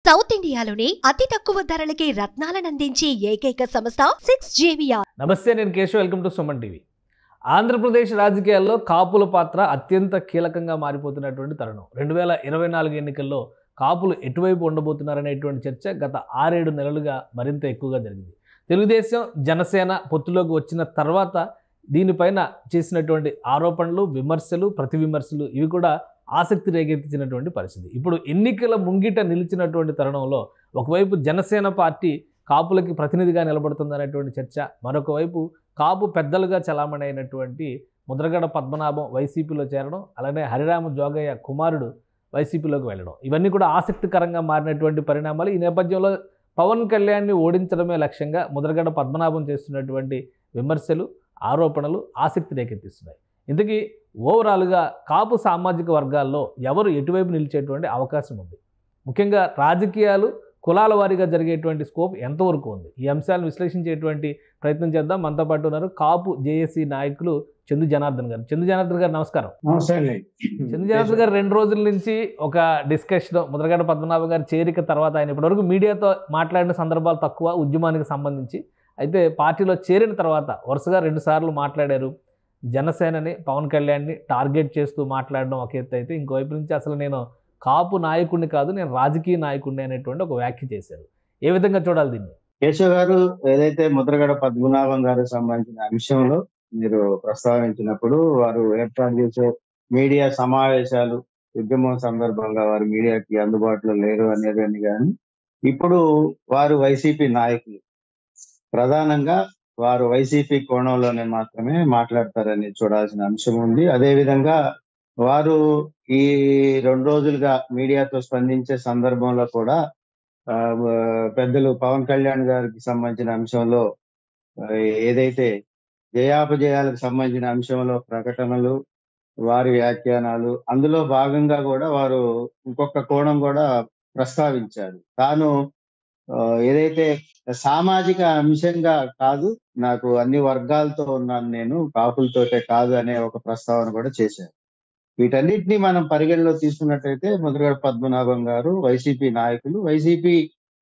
South ఇండియాలోనే అతి తక్కువ ధరలకి రత్నాలనందించే ఏకైక సంస్థ సిక్స్ జేవియా నమస్తే నేను Keshav welcome to Suman TV Andhra Pradesh రాజకీయాల్లో కాపుల పాత్ర అత్యంత కీలకంగా మారిపోతున్నటువంటి తరుణం రెండు వేల ఇరవై నాలుగు ఎన్నికల్లో కాపులు ఎటువైపు ఉండబోతున్నారనేటువంటి చర్చ గత ఆరేడు నెలలుగా మరింత ఎక్కువగా జరిగింది తెలుగుదేశం జనసేన పొత్తులోకి వచ్చిన తర్వాత దీనిపైన చేసినటువంటి ఆరోపణలు విమర్శలు ప్రతి విమర్శలు ఇవి కూడా ఆసక్తి రేకెత్తించినటువంటి పరిస్థితి ఇప్పుడు ఎన్నికల ముంగిట నిలిచినటువంటి తరుణంలో ఒకవైపు జనసేన పార్టీ కాపులకి ప్రతినిధిగా నిలబడుతుందనేటువంటి చర్చ మరొక వైపు కాపు పెద్దలుగా చలామణి అయినటువంటి ముద్రగడ పద్మనాభం వైసీపీలో చేరడం అలానే హరిరామ జోగయ్య కుమారుడు వైసీపీలోకి వెళ్ళడం ఇవన్నీ కూడా ఆసక్తికరంగా మారినటువంటి పరిణామాలు ఈ నేపథ్యంలో పవన్ కళ్యాణ్ని ఓడించడమే లక్ష్యంగా ముద్రగడ పద్మనాభం చేస్తున్నటువంటి విమర్శలు ఆరోపణలు ఆసక్తి రేకెత్తిస్తున్నాయి ఇంతకీ ఓవరాల్గా కాపు సామాజిక వర్గాల్లో ఎవరు ఎటువైపు నిలిచేటువంటి అవకాశం ఉంది ముఖ్యంగా రాజకీయాలు కులాల వారీగా జరిగేటువంటి స్కోప్ ఎంతవరకు ఉంది ఈ అంశాలను విశ్లేషించేటువంటి ప్రయత్నం చేద్దాం మనతో పాటు ఉన్నారు కాపు జేఏసీ నాయకులు చందు జనార్దన్ గారు చందు జనార్దన్ గారు నమస్కారం నమస్తే అండి చందు జనార్దన్ గారు రెండు రోజుల నుంచి ఒక డిస్కషన్ ముద్రగడ పద్మనాభ గారి చేరిక తర్వాత ఆయన ఇప్పటివరకు మీడియాతో మాట్లాడిన సందర్భాలు తక్కువ ఉద్యమానికి సంబంధించి అయితే పార్టీలో చేరిన తర్వాత వరుసగా రెండు సార్లు మాట్లాడారు జనసేనని పవన్ కళ్యాణ్ని టార్గెట్ చేస్తూ మాట్లాడడం ఒక ఎత్తు అయితే ఇంకోవైపు నుంచి అసలు నేను కాపు నాయకుడిని కాదు నేను రాజకీయ నాయకుడిని అనేటువంటి ఒక వ్యాఖ్య చేశారు ఏ విధంగా చూడాలి దీన్ని కేశవ్ గారు ఏదైతే ముద్రగడ పద్మనాభం గారికి సంబంధించిన అంశంలో మీరు ప్రస్తావించినప్పుడు వారు ఏర్పాటు చేసే మీడియా సమావేశాలు ఉద్యమం సందర్భంగా వారు మీడియాకి అందుబాటులో లేరు అనేది కానీ ఇప్పుడు వారు వైసీపీ నాయకులు ప్రధానంగా వారు వైసీపీ కోణంలోనే మాత్రమే మాట్లాడతారని చూడాల్సిన అంశం ఉంది అదే విధంగా వారు ఈ రెండు రోజులుగా మీడియాతో స్పందించే సందర్భంలో కూడా ఆ, పెద్దలు పవన్ కళ్యాణ్ గారికి సంబంధించిన అంశంలో ఆ, ఏదైతే జయాపజయాలకు సంబంధించిన అంశంలో ప్రకటనలు వారి వ్యాఖ్యానాలు అందులో భాగంగా కూడా వారు ఇంకొక కోణం కూడా ప్రస్తావించారు తాను ఆ, ఏదైతే సామాజిక అంశంగా కాదు నాకు అన్ని వర్గాలతో ఉన్నాను నేను కాపులతోటే కాదు అనే ఒక ప్రస్తావన కూడా చేశారు వీటన్నిటిని మనం పరిగణలో తీసుకున్నట్టయితే ముద్రగడ పద్మనాభం గారు వైసీపీ నాయకులు వైసీపీ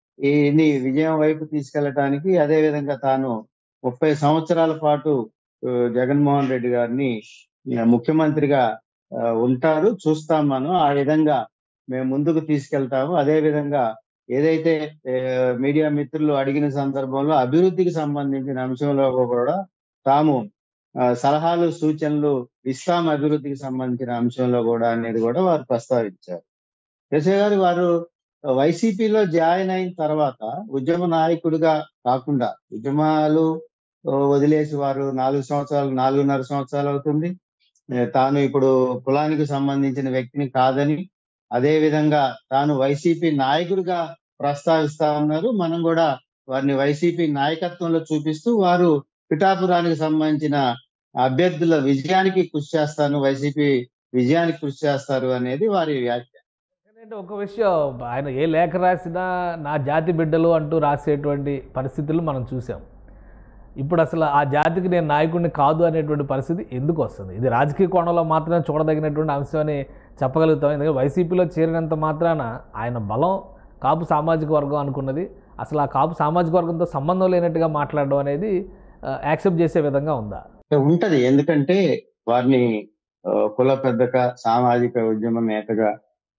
ని విజయం వైపు తీసుకెళ్లడానికి అదే విధంగా తాను ముప్పై సంవత్సరాల పాటు ఆ, జగన్మోహన్ రెడ్డి గారిని ఆ, ముఖ్యమంత్రిగా ఆ, ఉంటారు చూస్తాం మనం ఆ విధంగా మేము ముందుకు తీసుకెళ్తాము అదే విధంగా ఏదైతే ఆ, మీడియా మిత్రులు అడిగిన సందర్భంలో అభివృద్ధికి సంబంధించిన అంశంలో కూడా తాము ఆ, సలహాలు సూచనలు ఇస్లాం అభివృద్ధికి సంబంధించిన అంశంలో కూడా అనేది కూడా వారు ప్రస్తావించారు కేశవ్ గారు వారు వైసీపీలో జాయిన్ అయిన తర్వాత ఉద్యమ నాయకుడిగా కాకుండా ఉద్యమాలు ఆ, వదిలేసి వారు నాలుగు సంవత్సరాలు నాలుగున్నర సంవత్సరాలు అవుతుంది ఏ, తాను ఇప్పుడు కులానికి సంబంధించిన వ్యక్తిని కాదని అదే విధంగా తాను వైసీపీ నాయకుడిగా ప్రస్తావిస్తా ఉన్నారు మనం కూడా వారిని వైసీపీ నాయకత్వంలో చూపిస్తూ వారు పిఠాపురానికి సంబంధించిన అభ్యర్థుల విజయానికి కృషి చేస్తాను వైసీపీ విజయానికి కృషి చేస్తారు అనేది వారి వ్యాఖ్య ఎందుకంటే ఒక విషయం ఆయన ఏ లేఖ రాసినా నా జాతి బిడ్డలు అంటూ రాసేటువంటి పరిస్థితులు మనం చూసాం ఇప్పుడు అసలు ఆ జాతికి నేను నాయకుడిని కాదు అనేటువంటి పరిస్థితి ఎందుకు వస్తుంది ఇది రాజకీయ కోణంలో మాత్రమే చూడదగినటువంటి అంశం అని చెప్పగలుగుతాం ఎందుకంటే వైసీపీలో చేరినంత మాత్రాన ఆయన బలం కాపు సామాజిక వర్గం అనుకున్నది అసలు ఆ కాపు సామాజిక వర్గంతో సంబంధం లేనట్టుగా మాట్లాడడం అనేది యాక్సెప్ట్ చేసే విధంగా ఉందా ఉంటది ఎందుకంటే వారిని ఆ, కుల పెద్దగా సామాజిక ఉద్యమ నేతగా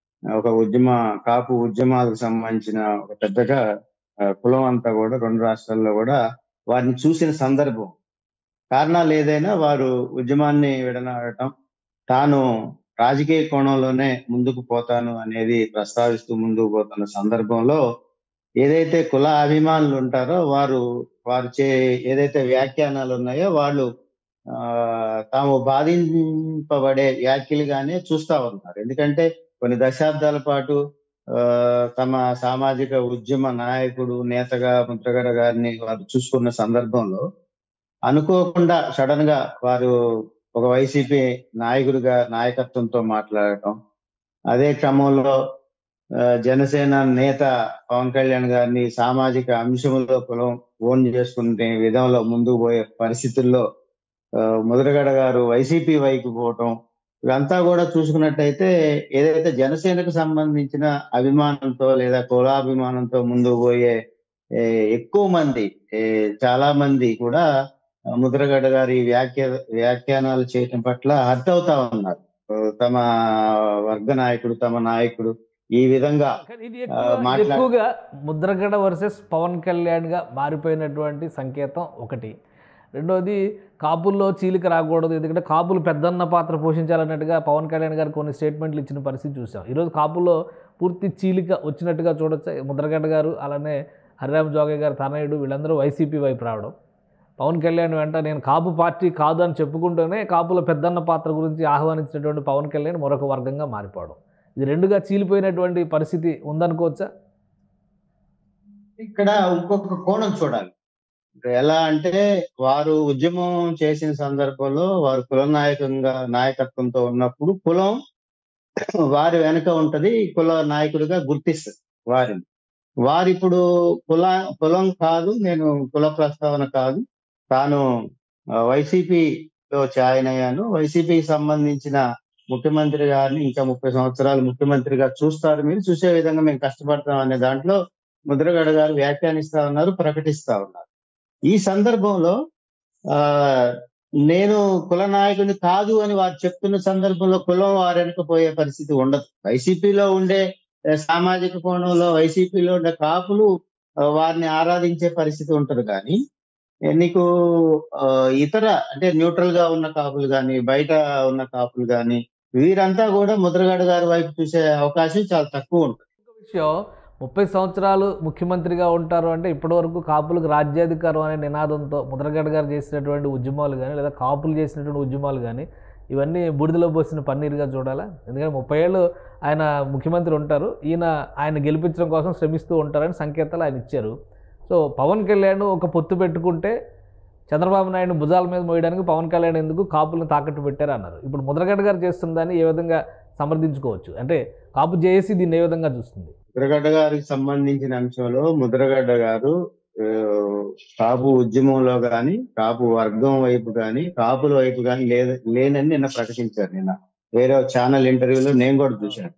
ఒక ఉద్యమ కాపు ఉద్యమాలకు సంబంధించిన ఒక పెద్దగా ఆ, కులం అంతా కూడా రెండు రాష్ట్రాల్లో కూడా వారిని చూసిన సందర్భం కారణాలు ఏదైనా వారు ఉద్యమాన్ని విడనాడటం తాను రాజకీయ కోణంలోనే ముందుకు పోతాను అనేది ప్రస్తావిస్తూ ముందుకు పోతున్న సందర్భంలో ఏదైతే కుల అభిమానులు ఉంటారో వారు వారు చే ఏదైతే వ్యాఖ్యానాలు ఉన్నాయో వాళ్ళు ఆ తాము బాధింపబడే వ్యాఖ్యలుగానే చూస్తా ఉన్నారు ఎందుకంటే కొన్ని దశాబ్దాల పాటు ఆ తమ సామాజిక ఉద్యమ నాయకుడు నేతగా ముద్రగడ గారిని వారు చూసుకున్న సందర్భంలో అనుకోకుండా సడన్ గా వారు ఒక వైసీపీ నాయకుడిగా నాయకత్వంతో మాట్లాడటం అదే క్రమంలో ఆ, జనసేన నేత పవన్ కళ్యాణ్ గారిని సామాజిక అంశంలో కులం ఓన్ చేసుకునే విధంలో ముందుకు పోయే పరిస్థితుల్లో ఆ, ముద్రగడ గారు వైసీపీ వైపు పోవటం ఇదంతా కూడా చూసుకున్నట్టయితే ఏదైతే జనసేనకు సంబంధించిన అభిమానంతో లేదా కులాభిమానంతో ముందుకు పోయే ఏ, ఎక్కువ మంది ఏ, చాలా మంది కూడా ఆ, ముద్రగడ్డ గారి వ్యాఖ్య వ్యాఖ్యానాలు చేయటం పట్ల హర్ట్ అవుతా ఉన్నారు ఆ, తమ వర్గ నాయకుడు తమ నాయకుడు ఈ విధంగా కానీ ఇది ఆ, ఎక్కువగా ఇది మాట్లా- ఎక్కువగా ముద్రగడ వర్సెస్ పవన్ కళ్యాణ్గా మారిపోయినటువంటి సంకేతం ఒకటి రెండోది కాపుల్లో చీలిక రాకూడదు ఎందుకంటే కాపులు పెద్దన్న పాత్ర పోషించాలన్నట్టుగా పవన్ కళ్యాణ్ గారు కొన్ని స్టేట్మెంట్లు ఇచ్చిన పరిస్థితి చూసాం ఈరోజు కాపుల్లో పూర్తి చీలిక వచ్చినట్టుగా చూడొచ్చు ముద్రగడ్డ గారు అలానే హరిరామ్ జోగయ్య గారు తనయుడు వీళ్ళందరూ వైసీపీ వైపు రావడం పవన్ కళ్యాణ్ వెంట నేను కాపు పార్టీ కాదు అని చెప్పుకుంటూనే కాపుల పెద్దన్న పాత్ర గురించి ఆహ్వానించినటువంటి పవన్ కళ్యాణ్ మరొక వర్గంగా మారిపోవడం ఇది రెండుగా చీలిపోయినటువంటి పరిస్థితి ఉందనుకోవచ్చా ఇక్కడ ఇంకొక కోణం చూడాలి ఇక్కడ ఎలా అంటే వారు ఉద్యమం చేసిన సందర్భంలో వారు కుల నాయకంగా నాయకత్వంతో ఉన్నప్పుడు కులం వారి వెనుక ఉంటది కుల నాయకుడిగా గుర్తిస్తుంది వారిని వారు ఇప్పుడు కుల కులం కాదు నేను కుల ప్రస్తావన కాదు తాను ఆ, వైసీపీలో జాయిన్ అయ్యాను వైసీపీకి సంబంధించిన ముఖ్యమంత్రి గారిని ఇంకా ముప్పై సంవత్సరాలు ముఖ్యమంత్రిగా చూస్తారు మీరు చూసే విధంగా మేము కష్టపడతాం అనే దాంట్లో ముద్రగడ గారు వ్యాఖ్యానిస్తా ఉన్నారు ప్రకటిస్తా ఉన్నారు ఈ సందర్భంలో ఆ నేను కుల నాయకుని కాదు అని వారు చెప్తున్న సందర్భంలో కులం వారు వెనకపోయే పరిస్థితి ఉండదు వైసీపీలో ఉండే ఆ, సామాజిక కోణంలో వైసీపీలో ఉండే కాపులు ఆ, వారిని ఆరాధించే పరిస్థితి ఉంటది కానీ ఏ, నీకు ఆ, ఇతర అంటే న్యూట్రల్ గా ఉన్న కాపులు కానీ బయట ఉన్న కాపులు కానీ వీరంతా కూడా ముద్రగడ గారి వైపు చూసే అవకాశం చాలా తక్కువ ఉంటుంది ఇంకో విషయం ముప్పై సంవత్సరాలు ముఖ్యమంత్రిగా ఉంటారు అంటే ఇప్పటివరకు కాపులకు రాజ్యాధికారం అనే నినాదంతో ముద్రగడ్డ గారు చేసినటువంటి ఉద్యమాలు కానీ లేదా కాపులు చేసినటువంటి ఉద్యమాలు కానీ ఇవన్నీ బూడిదలో పోసిన పన్నీరుగా చూడాలా ఎందుకంటే ముప్పై ఏళ్ళు ఆయన ముఖ్యమంత్రి ఉంటారు ఈయన ఆయన గెలిపించడం కోసం శ్రమిస్తూ ఉంటారని సంకేతాలు ఆయన ఇచ్చారు సో పవన్ కళ్యాణ్ ఒక పొత్తు పెట్టుకుంటే చంద్రబాబు నాయుడు భుజాల మీద మోయడానికి పవన్ కళ్యాణ్ ఎందుకు కాపులను తాకట్టు పెట్టారు అన్నారు ఇప్పుడు ముద్రగడ్డ గారు చేస్తున్న దాన్ని ఏ విధంగా సమర్థించుకోవచ్చు అంటే కాపు చేసి దీన్ని ఏ విధంగా చూస్తుంది ముద్రగడ్డ గారికి సంబంధించిన అంశంలో ముద్రగడ్డ గారు ఆ, కాపు ఉద్యమంలో గాని కాపు వర్గం వైపు గాని కాపుల వైపు గాని లేదు లేనని నిన్న ప్రకటించారు నిన్న వేరే ఛానల్ ఇంటర్వ్యూలో నేను కూడా చూశాను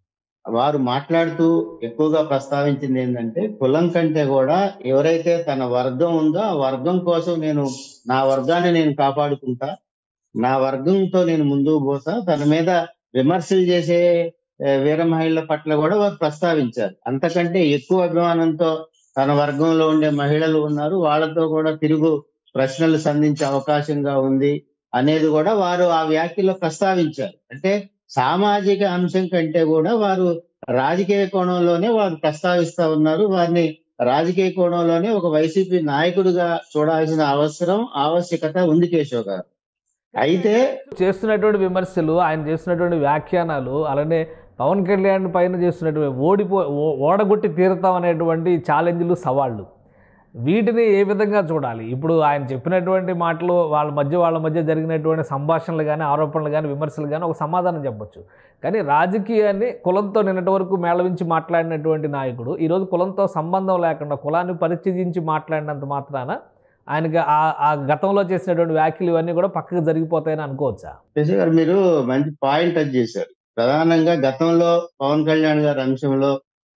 వారు మాట్లాడుతూ ఎక్కువగా ప్రస్తావించింది ఏంటంటే కులం కంటే కూడా ఎవరైతే తన వర్గం ఉందో ఆ వర్గం కోసం నేను నా వర్గాన్ని నేను కాపాడుకుంటా నా వర్గంతో నేను ముందుకు పోతా తన మీద విమర్శలు చేసే ఏ, వీర మహిళల పట్ల కూడా వారు ప్రస్తావించారు అంతకంటే ఎక్కువ అభిమానంతో తన వర్గంలో ఉండే మహిళలు ఉన్నారు వాళ్ళతో కూడా తిరుగు ప్రశ్నలు సంధించే అవకాశంగా ఉంది అనేది కూడా వారు ఆ వ్యాఖ్యలో ప్రస్తావించారు అంటే సామాజిక అంశం కంటే కూడా వారు రాజకీయ కోణంలోనే వారు ప్రస్తావిస్తా ఉన్నారు వారిని రాజకీయ కోణంలోనే ఒక వైసీపీ నాయకుడిగా చూడాల్సిన అవసరం ఆవశ్యకత ఉంది కేశవ్ గారు అయితే చేస్తున్నటువంటి విమర్శలు ఆయన చేస్తున్నటువంటి వ్యాఖ్యానాలు అలానే పవన్ కళ్యాణ్ పైన చేస్తున్నటువంటి ఓడిపో ఓ- ఓడగొట్టి తీరుతాం అనేటువంటి ఛాలెంజ్లు సవాళ్ళు వీటిని ఏ విధంగా చూడాలి ఇప్పుడు ఆయన చెప్పినటువంటి మాటలు వాళ్ళ మధ్య వాళ్ళ మధ్య జరిగినటువంటి సంభాషణలు కానీ ఆరోపణలు కానీ విమర్శలు కానీ ఒక సమాధానం చెప్పొచ్చు కానీ రాజకీయాన్ని కులంతో నిన్నటి వరకు మేళవించి మాట్లాడినటువంటి నాయకుడు ఈరోజు కులంతో సంబంధం లేకుండా కులాన్ని పరిచయించి మాట్లాడినంత మాత్రాన ఆయనకి ఆ ఆ గతంలో చేసినటువంటి వ్యాఖ్యలు ఇవన్నీ కూడా పక్కకు జరిగిపోతాయని అనుకోవచ్చా శశి గారు మీరు మంచి పాయింట్ టచ్ చేశారు ప్రధానంగా గతంలో పవన్ కళ్యాణ్ గారి అంశంలో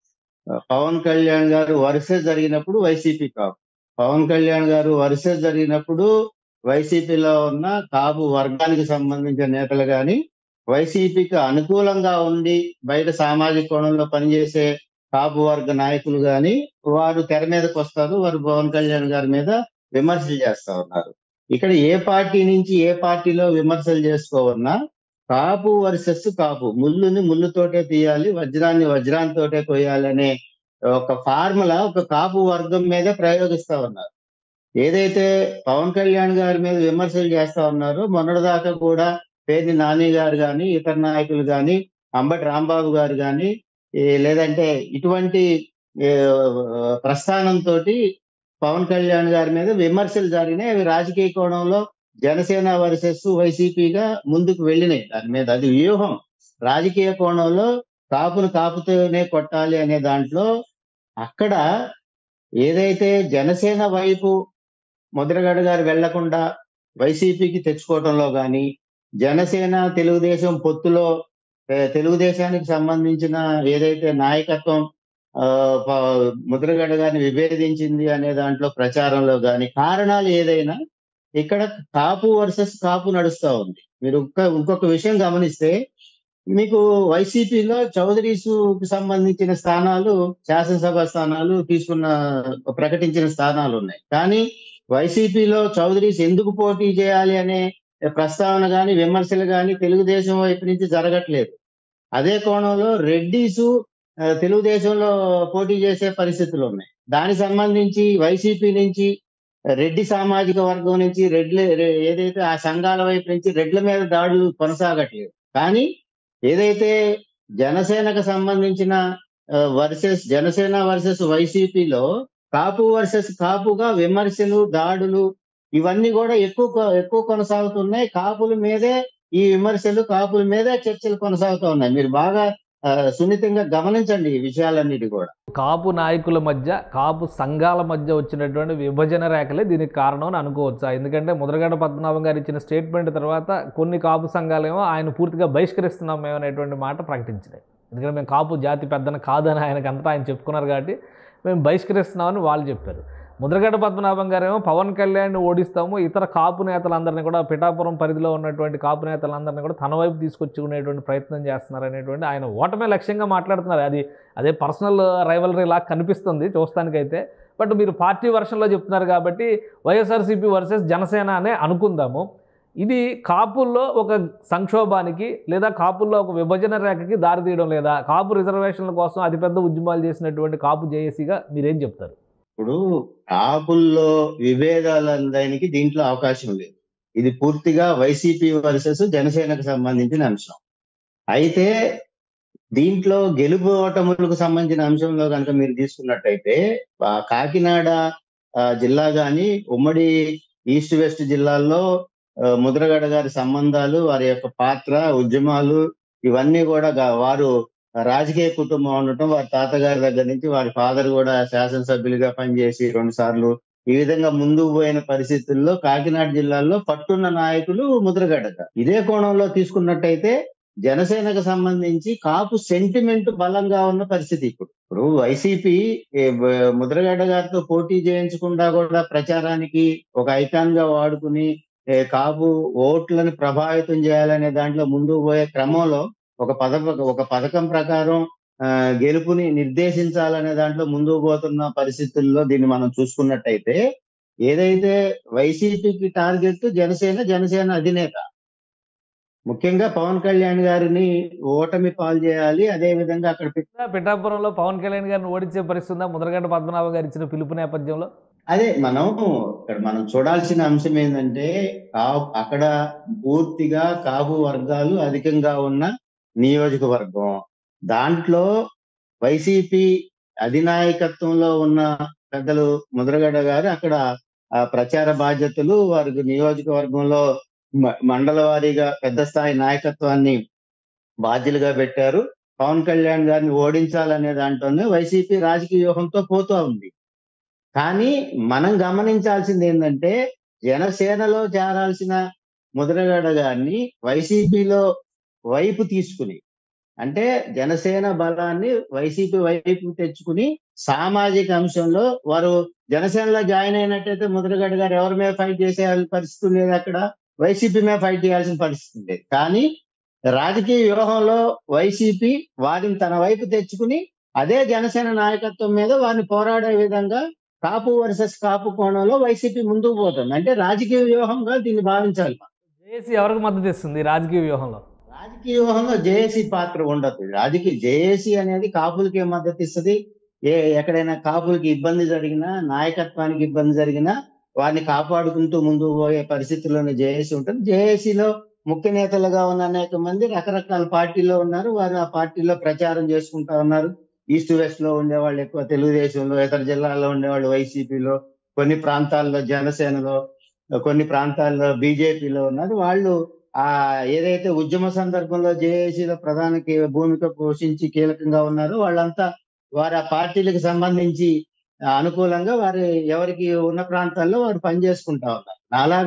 ఆ, పవన్ కళ్యాణ్ గారు వరుస జరిగినప్పుడు వైసీపీ కాపు పవన్ కళ్యాణ్ గారు వరుస జరిగినప్పుడు వైసీపీలో ఉన్న కాపు వర్గానికి సంబంధించిన నేతలు గాని వైసీపీకి అనుకూలంగా ఉండి బయట సామాజిక కోణంలో పనిచేసే కాపు వర్గ నాయకులు గాని వారు తెర మీదకి వస్తారు వారు పవన్ కళ్యాణ్ గారి మీద విమర్శలు చేస్తా ఉన్నారు ఇక్కడ ఏ పార్టీ నుంచి ఏ పార్టీలో విమర్శలు చేసుకోవన్నా కాపు వర్సెస్ కాపు ముళ్ళుని ముళ్ళుతోటే తీయాలి వజ్రాన్ని వజ్రాంతోటే కొయ్యాలి అనే ఒక ఫార్ములా ఒక కాపు వర్గం మీద ప్రయోగిస్తా ఉన్నారు ఏదైతే పవన్ కళ్యాణ్ గారి మీద విమర్శలు చేస్తా ఉన్నారో మొన్నటిదాకా కూడా పేర్ని నాని గారు కానీ ఇతర నాయకులు కానీ అంబటి రాంబాబు గారు కానీ లేదంటే ఇటువంటి ఏ, ప్రస్థానంతో పవన్ కళ్యాణ్ గారి మీద విమర్శలు జరిగినాయి అవి రాజకీయ కోణంలో జనసేన వర్సెస్ వైసీపీగా ముందుకు వెళ్ళినాయి దాని మీద అది వ్యూహం రాజకీయ కోణంలో కాపును కాపుతోనే కొట్టాలి అనే దాంట్లో అక్కడ ఏదైతే జనసేన వైపు ముద్రగడ గారు వెళ్లకుండా వైసీపీకి తెచ్చుకోవడంలో గాని జనసేన తెలుగుదేశం పొత్తులో ఏ, తెలుగుదేశానికి సంబంధించిన ఏదైతే నాయకత్వం ఆ, ప- ముద్రగడ గారిని విభేదించింది అనే దాంట్లో ప్రచారంలో గాని కారణాలు ఏదైనా ఇక్కడ కాపు వర్సెస్ కాపు నడుస్తా ఉంది మీరు ఇంకొక ఇంకొక విషయం గమనిస్తే మీకు వైసీపీలో చౌదరీస్ కు సంబంధించిన స్థానాలు శాసనసభ స్థానాలు తీసుకున్న ప్రకటించిన స్థానాలు ఉన్నాయి కానీ వైసీపీలో చౌదరీస్ ఎందుకు పోటీ చేయాలి అనే ప్రస్తావన గాని విమర్శలు గాని తెలుగుదేశం వైపు నుంచి జరగట్లేదు అదే కోణంలో రెడ్డిసు ఆ, తెలుగుదేశంలో పోటీ చేసే పరిస్థితులు ఉన్నాయి దానికి సంబంధించి వైసీపీ నుంచి రెడ్డి సామాజిక వర్గం నుంచి రెడ్ల రె- ఏదైతే ఆ సంఘాల వైపు నుంచి రెడ్ల మీద దాడులు కొనసాగట్లేదు కానీ ఏదైతే జనసేనకు సంబంధించిన వర్సెస్ జనసేన వర్సెస్ వైసీపీలో కాపు వర్సెస్ కాపుగా విమర్శలు దాడులు ఇవన్నీ కూడా ఎక్కువ కొ- ఎక్కువ కొనసాగుతున్నాయి కాపుల మీదే ఈ విమర్శలు కాపుల మీదే చర్చలు కొనసాగుతూ ఉన్నాయి మీరు బాగా ఆ, సున్నితంగా గమనించండి ఈ విషయాలన్నిటి కూడా కాపు నాయకుల మధ్య కాపు సంఘాల మధ్య వచ్చినటువంటి విభజన రేఖలే దీనికి కారణం అని అనుకోవచ్చా ఎందుకంటే ముద్రగడ పద్మనాభం గారు ఇచ్చిన స్టేట్మెంట్ తర్వాత కొన్ని కాపు సంఘాలేమో ఆయన పూర్తిగా బహిష్కరిస్తున్నాం మేము అనేటువంటి మాట ప్రకటించినాయి ఎందుకంటే మేము కాపు జాతి పెద్దన కాదని ఆయనకు అంతా ఆయన చెప్పుకున్నారు కాబట్టి మేము బహిష్కరిస్తున్నామని వాళ్ళు చెప్పారు ముద్రగడ పద్మనాభం గారేమో పవన్ కళ్యాణ్ ఓడిస్తాము ఇతర కాపు నేతలందరినీ కూడా పిఠాపురం పరిధిలో ఉన్నటువంటి కాపు నేతలందరినీ కూడా తన వైపు తీసుకొచ్చుకునేటువంటి ప్రయత్నం చేస్తున్నారు అనేటువంటి ఆయన ఓటమే లక్ష్యంగా మాట్లాడుతున్నారు అది అదే పర్సనల్ రైవలరీ లాగా కనిపిస్తుంది చూస్తానికైతే బట్ మీరు పార్టీ వర్షన్లో చెప్తున్నారు కాబట్టి వైఎస్ఆర్సీపీ వర్సెస్ జనసేన అనే అనుకుందాము ఇది కాపుల్లో ఒక సంక్షోభానికి లేదా కాపుల్లో ఒక విభజన రేఖకి దారితీయడం లేదా కాపు రిజర్వేషన్ల కోసం అతిపెద్ద ఉద్యమాలు చేసినటువంటి కాపు జేఏసీగా మీరేం చెప్తారు ఇప్పుడు కాపుల్లో విభేదాలందానికి దీంట్లో అవకాశం లేదు ఇది పూర్తిగా వైసీపీ వర్సెస్ జనసేనకు సంబంధించిన అంశం అయితే దీంట్లో గెలుపు ఓటములకు సంబంధించిన అంశంలో కనుక మీరు తీసుకున్నట్టయితే ఆ కాకినాడ ఆ, జిల్లా గాని ఉమ్మడి ఈస్ట్ వెస్ట్ జిల్లాల్లో ఆ, ముద్రగడ గారి సంబంధాలు వారి యొక్క పాత్ర ఉద్యమాలు ఇవన్నీ కూడా గా- వారు రాజకీయ కుటుంబం ఉండటం వారి తాతగారి దగ్గర నుంచి వారి ఫాదర్ కూడా శాసనసభ్యులుగా పనిచేసి రెండు సార్లు ఈ విధంగా ముందుకు పోయిన పరిస్థితుల్లో కాకినాడ జిల్లాలో పట్టున్న నాయకులు ముద్రగడ్డ గారు. ఇదే కోణంలో తీసుకున్నట్టయితే జనసేనకు సంబంధించి కాపు సెంటిమెంట్ బలంగా ఉన్న పరిస్థితి ఇప్పుడు ఇప్పుడు వైసీపీ ఏ, బ- ముద్రగడ్డ గారితో పోటీ చేయించకుండా కూడా ప్రచారానికి ఒక ఐకాన్ గా వాడుకుని ఏ, కాపు ఓట్లను ప్రభావితం చేయాలనే దాంట్లో ముందుకు పోయే క్రమంలో ఒక పథకం ఒక పథకం ప్రకారం ఆ, గెలుపుని నిర్దేశించాలనే దాంట్లో ముందుకు పోతున్న పరిస్థితుల్లో దీన్ని మనం చూసుకున్నట్టయితే ఏదైతే వైసీపీకి టార్గెట్ జనసేన జనసేన అధినేత ముఖ్యంగా పవన్ కళ్యాణ్ గారిని ఓటమి పాలు చేయాలి అదే విధంగా అక్కడ పె- పిఠాపురంలో పవన్ కళ్యాణ్ గారిని ఓడించే పరిస్థితి ఉందా ముద్రగడ్డ పద్మనాభం గారు ఇచ్చిన పిలుపు నేపథ్యంలో అదే మనం ఇక్కడ మనం చూడాల్సిన అంశం ఏంటంటే కా- అక్కడ పూర్తిగా కాపు వర్గాలు అధికంగా ఉన్న నియోజకవర్గం దాంట్లో వైసీపీ అధినాయకత్వంలో ఉన్న పెద్దలు ముద్రగడ గారు అక్కడ ఆ ప్రచార బాధ్యతలు వారికి నియోజకవర్గంలో మ- మండల వారీగా పెద్ద స్థాయి నాయకత్వాన్ని బాధ్యులుగా పెట్టారు పవన్ కళ్యాణ్ గారిని ఓడించాలనే దాంట్లోనే వైసీపీ రాజకీయ వ్యూహంతో పోతూ ఉంది కానీ మనం గమనించాల్సింది ఏంటంటే జనసేనలో చేరాల్సిన ముద్రగడ గారిని వైసీపీలో వైపు తీసుకుని అంటే జనసేన బలాన్ని వైసీపీ వైపు తెచ్చుకుని సామాజిక అంశంలో వారు జనసేనలో జాయిన్ అయినట్టయితే ముద్రగడ్డ గారు ఎవరి మీద ఫైట్ చేసే పరిస్థితి లేదు అక్కడ వైసీపీ మీద ఫైట్ చేయాల్సిన పరిస్థితి లేదు కానీ రాజకీయ వ్యూహంలో వైసీపీ వారిని తన వైపు తెచ్చుకుని అదే జనసేన నాయకత్వం మీద వారిని పోరాడే విధంగా కాపు వర్సెస్ కాపు కోణంలో వైసీపీ ముందుకు పోతుంది అంటే రాజకీయ వ్యూహంగా దీన్ని భావించాలి జేఏసీ ఎవరికి మద్దతు ఇస్తుంది ఈ రాజకీయ వ్యూహంలో రాజకీయ వ్యూహంలో జేఏసీ పాత్ర ఉండదు రాజకీయ జేఏసీ అనేది కాపులకి మద్దతు ఇస్తుంది ఏ ఎక్కడైనా కాపులకి ఇబ్బంది జరిగినా నాయకత్వానికి ఇబ్బంది జరిగినా వారిని కాపాడుకుంటూ ముందుకు పోయే పరిస్థితుల్లోనే జేఏసీ ఉంటుంది జేఏసీలో ముఖ్య నేతలుగా ఉన్న అనేక మంది రకరకాల పార్టీలో ఉన్నారు వారు ఆ పార్టీలో ప్రచారం చేసుకుంటా ఉన్నారు ఈస్ట్ వెస్ట్ లో ఉండేవాళ్ళు ఎక్కువ తెలుగుదేశంలో ఇతర జిల్లాల్లో ఉండేవాళ్ళు వైసీపీలో కొన్ని ప్రాంతాల్లో జనసేనలో కొన్ని ప్రాంతాల్లో బీజేపీలో ఉన్నారు వాళ్ళు ఆ ఏదైతే ఉద్యమ సందర్భంలో జేఏసీలో ప్రధాన కీ- భూమిక పోషించి కీలకంగా ఉన్నారో వాళ్ళంతా వారి ఆ పార్టీలకు సంబంధించి ఆ, అనుకూలంగా వారి ఎవరికి ఉన్న ప్రాంతాల్లో వారు పనిచేసుకుంటా ఉన్నారు అలాగా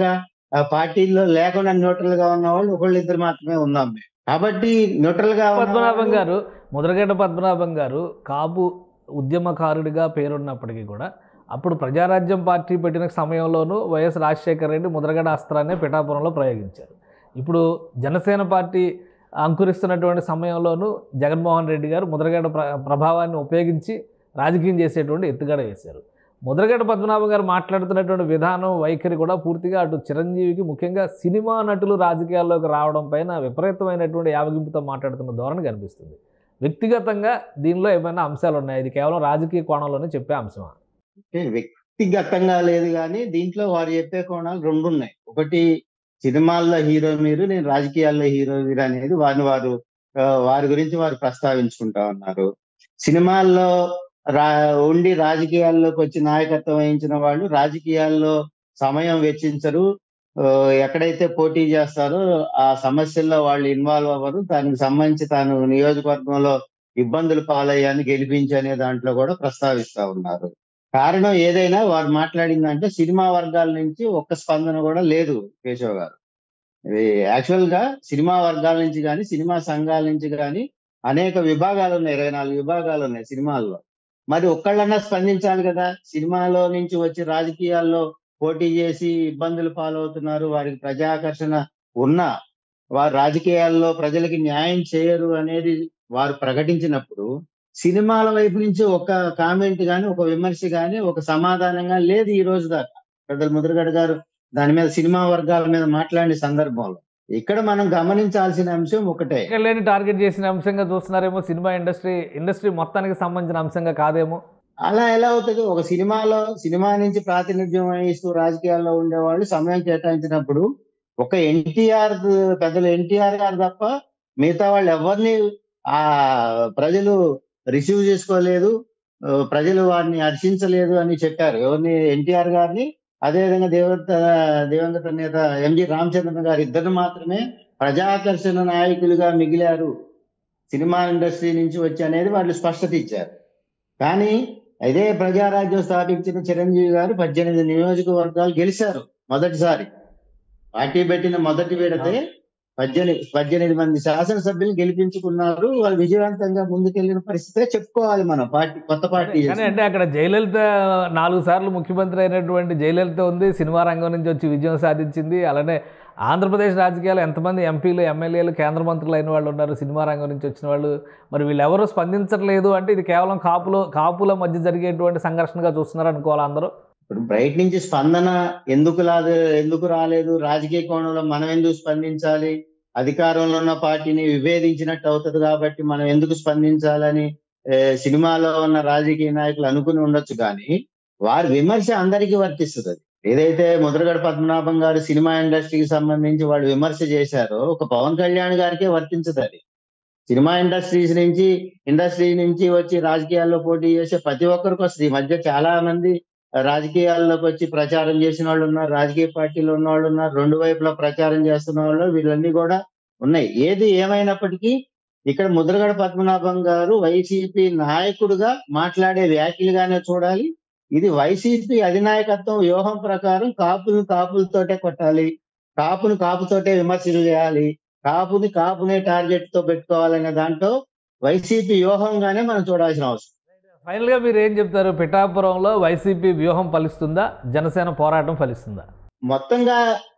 ఆ పార్టీల్లో లేకుండా న్యూట్రల్ గా ఉన్న వాళ్ళు ఒకళ్ళు ఇద్దరు మాత్రమే ఉన్నాం మేము కాబట్టి న్యూట్రల్ గా ఉన్న పద్మనాభం వాళ్ళు- గారు ముద్రగడ్డ పద్మనాభం గారు కాపు ఉద్యమకారుడిగా పేరున్నప్పటికీ కూడా అప్పుడు ప్రజారాజ్యం పార్టీ పెట్టిన సమయంలోనూ వైఎస్ రాజశేఖర రెడ్డి ముద్రగడ అస్త్రాన్ని పిఠాపురంలో ప్రయోగించారు ఇప్పుడు జనసేన పార్టీ అంకురిస్తున్నటువంటి సమయంలోనూ జగన్మోహన్ రెడ్డి గారు ముద్రగడ ప్ర ప్రభావాన్ని ఉపయోగించి రాజకీయం చేసేటువంటి ఎత్తుగడ వేశారు ముద్రగడ పద్మనాభం గారు మాట్లాడుతున్నటువంటి విధానం వైఖరి కూడా పూర్తిగా అటు చిరంజీవికి ముఖ్యంగా సినిమా నటులు రాజకీయాల్లోకి రావడం పైన విపరీతమైనటువంటి యావగింపుతో మాట్లాడుతున్న ధోరణి కనిపిస్తుంది వ్యక్తిగతంగా దీనిలో ఏమైనా అంశాలు ఉన్నాయి ఇది కేవలం రాజకీయ కోణంలోనే చెప్పే అంశమా అంటే వ్యక్తిగతంగా లేదు కానీ దీంట్లో వారు చెప్పే కోణాలు రెండు ఉన్నాయి ఒకటి సినిమాల్లో హీరో మీరు నేను రాజకీయాల్లో హీరో మీరు అనేది వారిని వారు ఆ, వారి గురించి వారు ప్రస్తావించుకుంటా ఉన్నారు సినిమాల్లో రా ఉండి రాజకీయాల్లోకి వచ్చి నాయకత్వం వహించిన వాళ్ళు రాజకీయాల్లో సమయం వెచ్చించరు ఆ, ఎక్కడైతే పోటీ చేస్తారో ఆ సమస్యల్లో వాళ్ళు ఇన్వాల్వ్ అవ్వరు దానికి సంబంధించి తాను నియోజకవర్గంలో ఇబ్బందులు పాలయ్యాన్ని గెలిపించి అనే దాంట్లో కూడా ప్రస్తావిస్తా ఉన్నారు కారణం ఏదైనా వారు మాట్లాడిందంటే సినిమా వర్గాల నుంచి ఒక్క స్పందన కూడా లేదు కేశవ్ గారు ఇది యాక్చువల్ గా సినిమా వర్గాల నుంచి కానీ సినిమా సంఘాల నుంచి కానీ అనేక విభాగాలు ఉన్నాయి ఇరవై నాలుగు విభాగాలు ఉన్నాయి సినిమాల్లో మరి ఒక్కళ్ళన్నా స్పందించాలి కదా సినిమాలో నుంచి వచ్చి రాజకీయాల్లో పోటీ చేసి ఇబ్బందులు పాలవుతున్నారు వారికి ప్రజాకర్షణ ఉన్నా వారు రాజకీయాల్లో ప్రజలకి న్యాయం చేయరు అనేది వారు ప్రకటించినప్పుడు సినిమాల వైపు నుంచి ఒక కామెంట్ గాని ఒక విమర్శ గాని ఒక సమాధానంగా లేదు ఈ రోజు దాకా పెద్దల ముద్రగడ గారు దాని మీద సినిమా వర్గాల మీద మాట్లాడిన సందర్భంలో ఇక్కడ మనం గమనించాల్సిన అంశం ఒకటే ఇక్కడ లేని టార్గెట్ చేసిన అంశంగా చూస్తున్నారేమో సినిమా ఇండస్ట్రీ ఇండస్ట్రీ మొత్తానికి సంబంధించిన అంశంగా కాదేమో అలా ఎలా అవుతుంది ఒక సినిమాలో సినిమా నుంచి ప్రాతినిధ్యం వహిస్తూ రాజకీయాల్లో ఉండేవాళ్ళు సమయం కేటాయించినప్పుడు ఒక ఎన్టీఆర్ పెద్దలు ఎన్టీఆర్ గారు తప్ప మిగతా వాళ్ళు ఎవరిని ఆ ప్రజలు రిసీవ్ చేసుకోలేదు ఆ, ప్రజలు వారిని హర్షించలేదు అని చెప్పారు ఎవరిని ఎన్టీఆర్ గారిని అదేవిధంగా దేవత దివంగత నేత ఎంజి రామచంద్రన్ గారు ఇద్దరు మాత్రమే ప్రజాకర్షణ నాయకులుగా మిగిలారు సినిమా ఇండస్ట్రీ నుంచి వచ్చి అనేది వాళ్ళు స్పష్టత ఇచ్చారు కానీ అదే ప్రజారాజ్యం స్థాపించిన చిరంజీవి గారు పద్దెనిమిది నియోజకవర్గాలు గెలిచారు మొదటిసారి పార్టీ పెట్టిన మొదటి విడతే పద్దెనిమిది పద్దెనిమిది మంది శాసనసభ్యులు గెలిపించుకున్నారు వాళ్ళు విజయవంతంగా ముందుకెళ్లిన పరిస్థితే చెప్పుకోవాలి మనం పార్టీ కొత్త పార్టీ కానీ చేసింది. అంటే అక్కడ జయలలిత నాలుగు సార్లు ముఖ్యమంత్రి అయినటువంటి జయలలిత ఉంది సినిమా రంగం నుంచి వచ్చి విజయం సాధించింది అలానే ఆంధ్రప్రదేశ్ రాజకీయాలు ఎంతమంది ఎంపీలు ఎమ్మెల్యేలు కేంద్ర మంత్రులు అయిన వాళ్ళు ఉన్నారు సినిమా రంగం నుంచి వచ్చిన వాళ్ళు మరి వీళ్ళెవరూ స్పందించట్లేదు అంటే ఇది కేవలం కాపులు కాపుల మధ్య జరిగేటువంటి సంఘర్షణగా చూస్తున్నారు అనుకోవాలి అందరూ ఇప్పుడు బయట నుంచి స్పందన ఎందుకు రాదు ఎందుకు రాలేదు రాజకీయ కోణంలో మనం ఎందుకు స్పందించాలి అధికారంలో ఉన్న పార్టీని విభేదించినట్టు అవుతుంది కాబట్టి మనం ఎందుకు స్పందించాలని ఏ, సినిమాలో ఉన్న రాజకీయ నాయకులు అనుకుని ఉండొచ్చు కానీ వారి విమర్శ అందరికీ వర్తిస్తుంది అది. ఏదైతే ముద్రగడ పద్మనాభం గారు సినిమా ఇండస్ట్రీకి సంబంధించి వాళ్ళు విమర్శ చేశారో ఒక పవన్ కళ్యాణ్ గారికే వర్తించదు అది సినిమా ఇండస్ట్రీస్ నుంచి ఇండస్ట్రీ నుంచి వచ్చి రాజకీయాల్లో పోటీ చేసే ప్రతి ఒక్కరికి వస్తుంది ఈ మధ్య చాలా మంది రాజకీయాల్లోకి వచ్చి ప్రచారం చేసిన వాళ్ళు ఉన్నారు రాజకీయ పార్టీలో ఉన్న వాళ్ళు ఉన్నారు రెండు వైపులా ప్రచారం చేస్తున్న వాళ్ళు వీళ్ళన్నీ కూడా ఉన్నాయి ఏది ఏమైనప్పటికీ ఇక్కడ ముద్రగడ పద్మనాభం గారు వైసీపీ నాయకుడుగా మాట్లాడే వ్యాఖ్యలుగానే చూడాలి ఇది వైసీపీ అధినాయకత్వం వ్యూహం ప్రకారం కాపును కాపులతోటే కొట్టాలి కాపును కాపుతోటే విమర్శలు చేయాలి కాపుని కాపునే టార్గెట్ తో పెట్టుకోవాలనే దాంట్లో వైసీపీ వ్యూహంగానే మనం చూడాల్సిన అవసరం ఫైనల్గా మీరు ఏం చెప్తారు పిఠాపురంలో వైసీపీ వ్యూహం ఫలిస్తుందా జనసేన పోరాటం ఫలిస్తుందా మొత్తంగా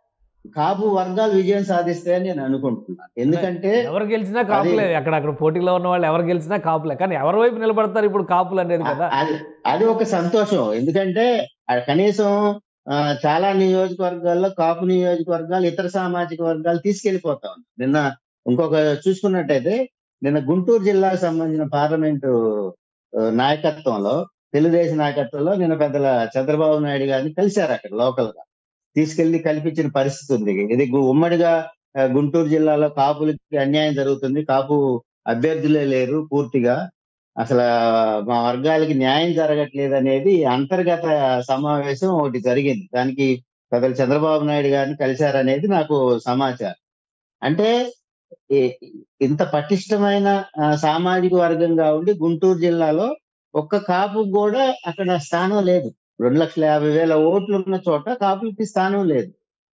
కాపు వర్గాలు విజయం సాధిస్తాయని నేను అనుకుంటున్నాను ఎందుకంటే ఎవరు గెలిచినా కాపులే అక్కడ అక్కడ పోటీలో ఉన్న వాళ్ళు ఎవరు గెలిచినా కాపులే కానీ ఎవరి వైపు నిలబడతారు ఇప్పుడు కాపులు అనేది కదా అది అది ఒక సంతోషం ఎందుకంటే ఆ కనీసం ఆ, చాలా నియోజకవర్గాల్లో కాపు నియోజకవర్గాలు ఇతర సామాజిక వర్గాలు తీసుకెళ్లిపోతా ఉన్నాయి నిన్న ఇంకొక చూసుకున్నట్టయితే నిన్న గుంటూరు జిల్లాకు సంబంధించిన పార్లమెంటు ఆ, నాయకత్వంలో తెలుగుదేశం నాయకత్వంలో నిన్న పెద్దల చంద్రబాబు నాయుడు గారిని కలిశారు అక్కడ లోకల్ గా తీసుకెళ్లి కల్పించిన పరిస్థితి ఉంది ఇది గు- ఉమ్మడిగా ఆ, గుంటూరు జిల్లాలో కాపులకి అన్యాయం జరుగుతుంది కాపు అభ్యర్థులే లేరు పూర్తిగా అసలు మా వర్గాలకి న్యాయం జరగట్లేదు అనేది అంతర్గత సమావేశం ఒకటి జరిగింది దానికి పెద్దలు చంద్రబాబు నాయుడు గారిని కలిశారనేది నాకు సమాచారం అంటే ఈ- ఇంత పటిష్టమైన ఆ, సామాజిక వర్గంగా ఉండి గుంటూరు జిల్లాలో ఒక్క కాపు కూడా అక్కడ స్థానం లేదు రెండు లక్షల యాభై వేల ఓట్లు ఉన్న చోట కాపులకి స్థానం లేదు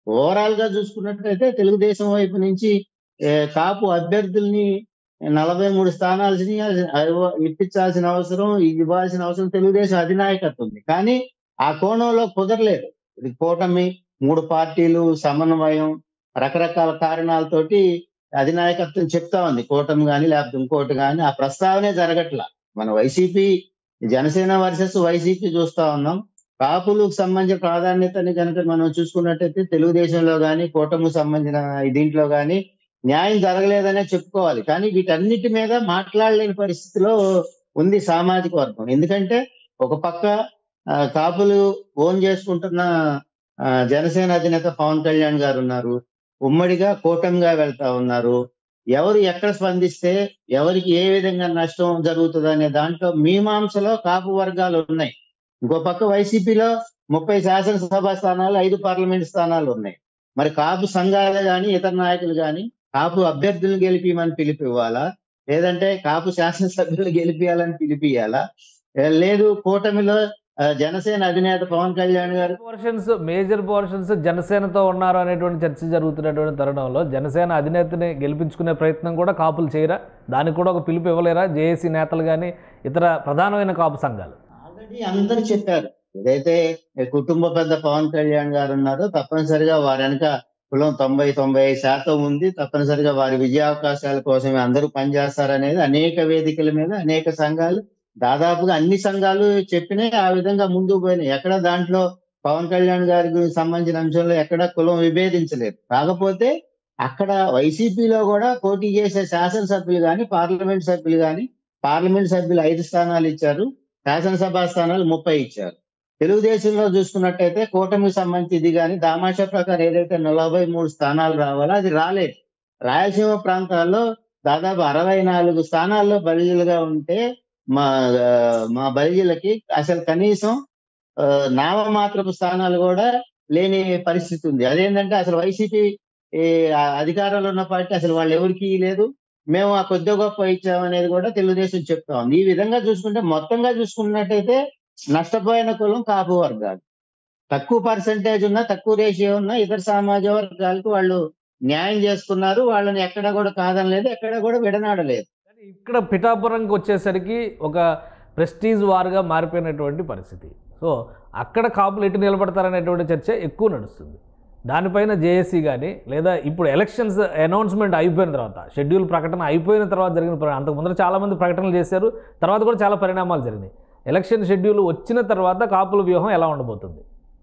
ఓవరాల్ గా చూసుకున్నట్లయితే తెలుగుదేశం వైపు నుంచి ఏ, కాపు అభ్యర్థుల్ని నలభై మూడు స్థానాలని అవ- ఇప్పించాల్సిన అవసరం ఇది ఇవ్వాల్సిన అవసరం తెలుగుదేశం అధినాయకత్వం ఉంది కానీ ఆ కోణంలో కుదరలేదు ఇది కూటమి మూడు పార్టీలు సమన్వయం రకరకాల కారణాలతోటి అధినాయకత్వం చెప్తా ఉంది కూటమి కానీ లేకపోతే ఇంకోటి కానీ ఆ ప్రస్తావనే జరగట్ల మన వైసీపీ జనసేన వర్సెస్ వైసీపీ చూస్తా ఉన్నాం కాపులకు సంబంధించిన ప్రాధాన్యతని కనుక మనం చూసుకున్నట్టయితే తెలుగుదేశంలో కానీ కూటమికి సంబంధించిన దీంట్లో కానీ న్యాయం జరగలేదనే చెప్పుకోవాలి కానీ వీటన్నిటి మీద మాట్లాడలేని పరిస్థితిలో ఉంది సామాజిక వర్గం ఎందుకంటే ఒక పక్క ఆ, కాపులు ఓన్ చేసుకుంటున్న ఆ, జనసేన అధినేత పవన్ కళ్యాణ్ గారు ఉన్నారు ఉమ్మడిగా కూటమిగా వెళ్తా ఉన్నారు ఎవరు ఎక్కడ స్పందిస్తే ఎవరికి ఏ విధంగా నష్టం జరుగుతుంది అనే దాంట్లో మీమాంసలో కాపు వర్గాలు ఉన్నాయి ఇంకో పక్క వైసీపీలో ముప్పై శాసనసభ స్థానాలు ఐదు పార్లమెంట్ స్థానాలు ఉన్నాయి మరి కాపు సంఘాలు కానీ ఇతర నాయకులు కానీ కాపు అభ్యర్థులను గెలిపిమని పిలుపు ఇవ్వాలా లేదంటే కాపు శాసనసభ్యులు గెలిపియాలని పిలిపియాలా ఏ, లేదు కూటమిలో ఆ, జనసేన అధినేత పవన్ కళ్యాణ్ గారు పోర్షన్స్ మేజర్ పోర్షన్స్ జనసేనతో ఉన్నారు అనేటువంటి చర్చ జరుగుతున్నటువంటి తరుణంలో జనసేన అధినేతని గెలిపించుకునే ప్రయత్నం కూడా కాపులు చేయరా దానికి కూడా ఒక పిలుపు ఇవ్వలేరా జేఏసీ నేతలు కానీ ఇతర ప్రధానమైన కాపు సంఘాలు ఆల్రెడీ అందరు చెప్పారు ఏదైతే కుటుంబ పెద్ద పవన్ కళ్యాణ్ గారు ఉన్నారో తప్పనిసరిగా వారి వెనక కులం తొంభై తొంభై ఐదు శాతం ఉంది తప్పనిసరిగా వారి విజయావకాశాల కోసమే అందరూ పనిచేస్తారనేది అనేక వేదికల మీద అనేక సంఘాలు దాదాపుగా అన్ని సంఘాలు చెప్పినాయి ఆ విధంగా ముందుకు పోయినాయి ఎక్కడ దాంట్లో పవన్ కళ్యాణ్ గారికి సంబంధించిన అంశంలో ఎక్కడ కులం విభేదించలేదు కాకపోతే అక్కడ వైసీపీలో కూడా పోటీ చేసే శాసనసభ్యులు కానీ పార్లమెంట్ సభ్యులు కానీ పార్లమెంట్ సభ్యులు ఐదు స్థానాలు ఇచ్చారు శాసనసభ స్థానాలు ముప్పై ఇచ్చారు తెలుగుదేశంలో చూసుకున్నట్టయితే కూటమికి సంబంధించి ఇది కానీ దామాషా ప్రకారం ఏదైతే నలభై మూడు స్థానాలు రావాలో అది రాలేదు రాయలసీమ ప్రాంతాల్లో దాదాపు అరవై నాలుగు స్థానాల్లో బలిజలుగా ఉంటే మా ఆ, మా బలిజలకి అసలు కనీసం ఆ, నామమాత్రపు స్థానాలు కూడా లేని పరిస్థితి ఉంది అదేంటంటే అసలు వైసీపీ ఈ ఆ అధికారంలో ఉన్న పార్టీ అసలు వాళ్ళు ఎవరికి లేదు మేము ఆ కొద్ది గొప్ప ఇచ్చామనేది కూడా తెలుగుదేశం చెప్తా ఉంది ఈ విధంగా చూసుకుంటే మొత్తంగా చూసుకున్నట్టయితే నష్టపోయిన కులం కాపు వర్గాలు తక్కువ పర్సంటేజ్ ఉన్న తక్కువ రేషియో ఉన్న ఇతర సామాజిక వర్గాలకు వాళ్ళు న్యాయం చేసుకున్నారు వాళ్ళని ఎక్కడ కూడా కాదనలేదు ఎక్కడ కూడా విడనాడలేదు కానీ ఇక్కడ పిఠాపురంకి వచ్చేసరికి ఒక ప్రెస్టీజ్ వారుగా మారిపోయినటువంటి పరిస్థితి సో అక్కడ కాపులు ఎటు నిలబడతారనేటువంటి చర్చ ఎక్కువ నడుస్తుంది దానిపైన జేఏసీ కానీ లేదా ఇప్పుడు ఎలక్షన్స్ అనౌన్స్మెంట్ అయిపోయిన తర్వాత షెడ్యూల్ ప్రకటన అయిపోయిన తర్వాత జరిగిన పరి- అంతకు ముందర చాలామంది ప్రకటనలు చేశారు తర్వాత కూడా చాలా పరిణామాలు జరిగినాయి ఎలక్షన్ షెడ్యూల్ వచ్చిన తర్వాత కాపుల వ్యూహం ఎలా ఉండబోతుంది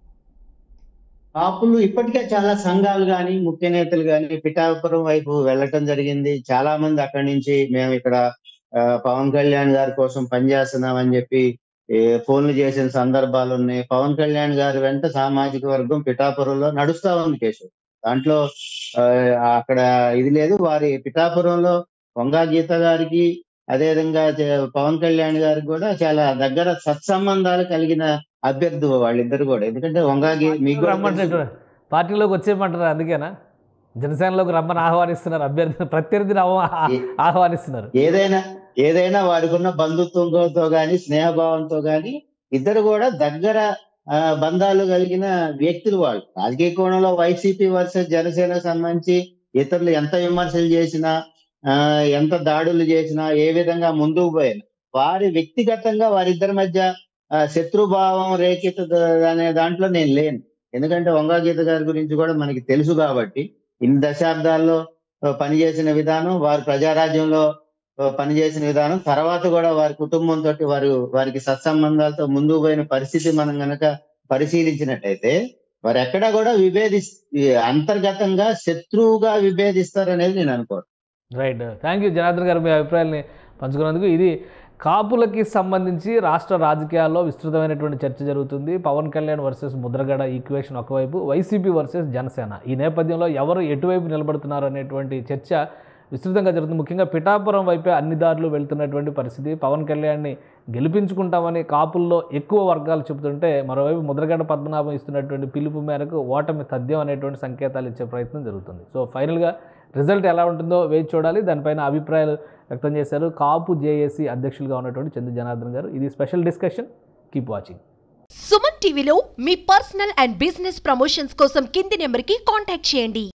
కాపులు ఇప్పటికే చాలా సంఘాలు కానీ ముఖ్య నేతలు కానీ పిఠాపురం వైపు వెళ్ళటం జరిగింది చాలా మంది అక్కడి నుంచి మేము ఇక్కడ ఆ, పవన్ కళ్యాణ్ గారి కోసం పనిచేస్తున్నామని చెప్పి ఏ, ఫోన్లు చేసిన సందర్భాలు ఉన్నాయి పవన్ కళ్యాణ్ గారి వెంట సామాజిక వర్గం పిఠాపురంలో నడుస్తా ఉంది కేశవ్ దాంట్లో ఆ, అక్కడ ఇది లేదు వారి పిఠాపురంలో వంగా గీత గారికి అదేవిధంగా చే- పవన్ కళ్యాణ్ గారికి కూడా చాలా దగ్గర సత్సంబంధాలు కలిగిన అభ్యర్థి వాళ్ళిద్దరు కూడా ఎందుకంటే వంగా గీ- మీకు కూడా తెలుసు. రమ్మంటారు పార్టీలోకి వచ్చేయమంటారు అందుకేనా జనసేనలోకి రమ్మని ఆహ్వానిస్తున్నారు అభ్యర్థి ప్రత్యర్థిని ఆహ్వా- ఏ- ఆహ్వానిస్తున్నారు ఏదైనా ఏదైనా వాడికి ఉన్న బంధుత్వంతో గాని స్నేహభావంతో గాని ఇద్దరు కూడా దగ్గర ఆ, బంధాలు కలిగిన వ్యక్తులు వాళ్ళు రాజకీయ కోణంలో వైసీపీ వర్సెస్ జనసేన సంబంధించి ఇతరులు ఎంత విమర్శలు చేసినా ఆ, ఎంత దాడులు చేసినా ఏ విధంగా ముందుకు పోయినా వారి వ్యక్తిగతంగా వారిద్దరి మధ్య ఆ, శత్రుభావం రేఖిత అనే దాంట్లో నేను లేను ఎందుకంటే వంగా గీత గారి గురించి కూడా మనకి తెలుసు కాబట్టి ఇన్ని దశాబ్దాల్లో ఆ, పనిచేసిన విధానం వారు ప్రజారాజ్యంలో ఆ, పనిచేసిన విధానం తర్వాత కూడా వారి కుటుంబంతో వారు వారికి సత్సంబంధాలతో ముందుకు పోయిన పరిస్థితి మనం గనక పరిశీలించినట్టయితే వారు ఎక్కడా కూడా విభేది అంతర్గతంగా శత్రువుగా విభేదిస్తారు అనేది నేను అనుకోను రైట్ థ్యాంక్ యూ జనార్దన్ గారు మీ అభిప్రాయాల్ని పంచుకున్నందుకు ఇది కాపులకి సంబంధించి రాష్ట్ర రాజకీయాల్లో విస్తృతమైనటువంటి చర్చ జరుగుతుంది పవన్ కళ్యాణ్ వర్సెస్ ముద్రగడ ఈక్వేషన్ ఒకవైపు వైసీపీ వర్సెస్ జనసేన ఈ నేపథ్యంలో ఎవరు ఎటువైపు నిలబడుతున్నారు అనేటువంటి చర్చ విస్తృతంగా జరుగుతుంది ముఖ్యంగా పిఠాపురం వైపే అన్ని దారులు వెళ్తున్నటువంటి పరిస్థితి పవన్ కళ్యాణ్ని గెలిపించుకుంటామని కాపుల్లో ఎక్కువ వర్గాలు చెబుతుంటే మరోవైపు ముద్రగడ పద్మనాభం ఇస్తున్నటువంటి పిలుపు మేరకు ఓటమి తథ్యం అనేటువంటి సంకేతాలు ఇచ్చే ప్రయత్నం జరుగుతుంది సో ఫైనల్గా రిజల్ట్ ఎలా ఉంటుందో వేచి చూడాలి దానిపైన అభిప్రాయాలు వ్యక్తం చేశారు కాపు జేఏసీ అధ్యక్షులుగా ఉన్నటువంటి చందు జనార్దన్ గారు ఇది special discussion keep watching Suman టీవీలో మీ పర్సనల్ అండ్ బిజినెస్ ప్రమోషన్స్ కోసం కింది నెంబర్కి కాంటాక్ట్ చేయండి